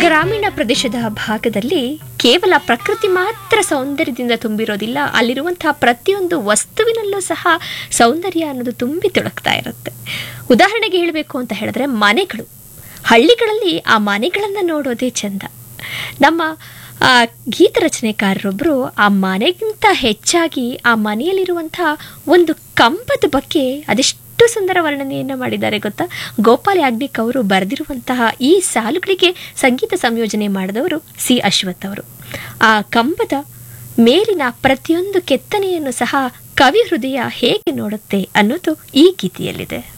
ಗ್ರಾಮೀಣ ಪ್ರದೇಶದ ಭಾಗದಲ್ಲಿ ಕೇವಲ ಪ್ರಕೃತಿ ಮಾತ್ರ ಸೌಂದರ್ಯದಿಂದ ತುಂಬಿರೋದಿಲ್ಲ ಅಲ್ಲಿರುವಂತಹ ಪ್ರತಿಯೊಂದು ವಸ್ತುವಿನಲ್ಲೂ ಸಹ ಸೌಂದರ್ಯ ಅನ್ನೋದು ತುಂಬಿ ತುಳುಕ್ತಾ ಇರುತ್ತೆ ಉದಾಹರಣೆಗೆ ಹೇಳಬೇಕು ಅಂತ ಹೇಳಿದ್ರೆ ಮನೆಗಳು ಹಳ್ಳಿಗಳಲ್ಲಿ ಆ ಮನೆಗಳನ್ನು ನೋಡೋದೇ ಚಂದ ನಮ್ಮ ಆ, ಗೀತ ರಚನೆಕಾರರೊಬ್ಬರು ಆ ಮನೆಗಿಂತ ಹೆಚ್ಚಾಗಿ ಆ ಮನೆಯಲ್ಲಿರುವಂತಹ ಒಂದು ಕಂಬದ ಬಗ್ಗೆ ಅದೆಷ್ಟು ಸುಂದರ ವರ್ಣನೆಯನ್ನು ಮಾಡಿದ್ದಾರೆ ಗೊತ್ತಾ ಗೋಪಾಲ್ ಯಾಜ್ಞಿಕ್ ಅವರು ಬರೆದಿರುವಂತಹ ಈ ಸಾಲುಗಳಿಗೆ ಸಂಗೀತ ಸಂಯೋಜನೆ ಮಾಡಿದವರು ಸಿ ಅಶ್ವಥ್ ಅವರು ಆ ಕಂಬದ ಮೇಲಿನ ಪ್ರತಿಯೊಂದು ಕೆತ್ತನೆಯನ್ನು ಸಹ ಕವಿ ಹೃದಯ ಹೇಗೆ ನೋಡುತ್ತೆ ಅನ್ನೋದು ಈ ಗೀತೆಯಲ್ಲಿದೆ